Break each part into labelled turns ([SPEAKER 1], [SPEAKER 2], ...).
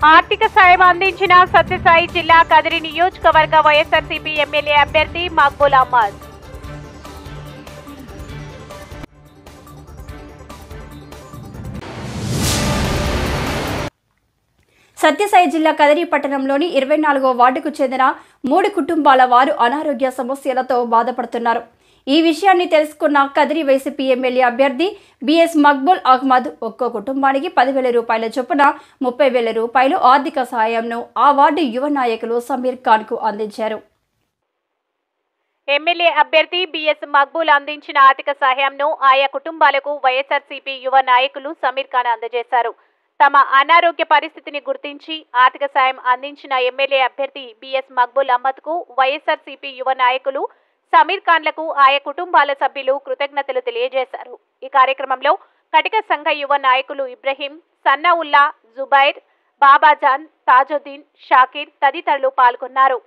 [SPEAKER 1] ఆర్థిక సాయం అందించిన సత్యసాయి జిల్లా కదిరి నియోజకవర్గ వైఎస్ఆర్సీపీ ఎమ్మెల్యే అభ్యర్థి మక్బుల్ అహ్మద్
[SPEAKER 2] సత్యసాయి జిల్లా కదిరి పట్టణంలోని ఇరవై నాలుగో వార్డుకు చెందిన మూడు కుటుంబాల వారు అనారోగ్య సమస్యలతో బాధపడుతున్నారు ఈ విషయాన్ని తెలుసుకున్న కదిరి వైసీపీ ఎమ్మెల్యే అభ్యర్థి బిఎస్ మక్బుల్ అహ్మద్ ఒక్కో కుటుంబానికి పదివేల రూపాయల చొప్పున ముప్పై వేల రూపాయలు ఆర్థిక సహాయంను ఆ వార్డు యువ నాయకులు సమీర్ ఖాన్కు అందించారు
[SPEAKER 1] ఎమ్మెల్యే అభ్యర్థి బిఎస్ మక్బూల్ అందించిన ఆర్థిక సహాయంను ఆయా కుటుంబాలకు వైఎస్ఆర్సీపీ యువ నాయకులు సమీర్ ఖాన్ అందజేశారు తమ అనారోగ్య పరిస్థితిని గుర్తించి ఆర్థిక సాయం అందించిన ఎమ్మెల్యే అభ్యర్థి బిఎస్ మక్బూల్ అహ్మద్ కు వైఎస్ఆర్సీపీ యువ నాయకులు సమీర్ ఖాన్లకు ఆయా కుటుంబాల సభ్యులు కృతజ్ఞతలు తెలియజేశారు ఈ కార్యక్రమంలో కటిక సంఘ యువ నాయకులు ఇబ్రహీం సన్నావుల్లా జుబైర్ బాబాజాన్ తాజుద్దీన్ షాకీర్ తదితరులు పాల్గొన్నారు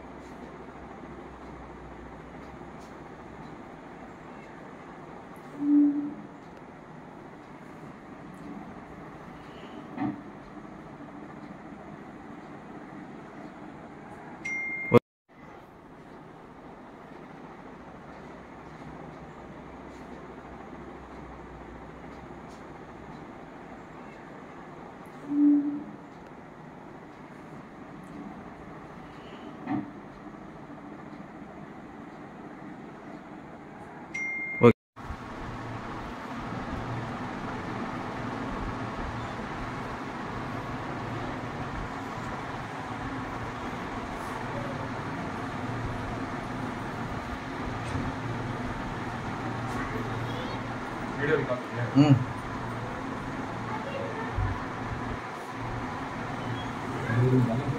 [SPEAKER 3] ఉమ్.
[SPEAKER 4] మీరు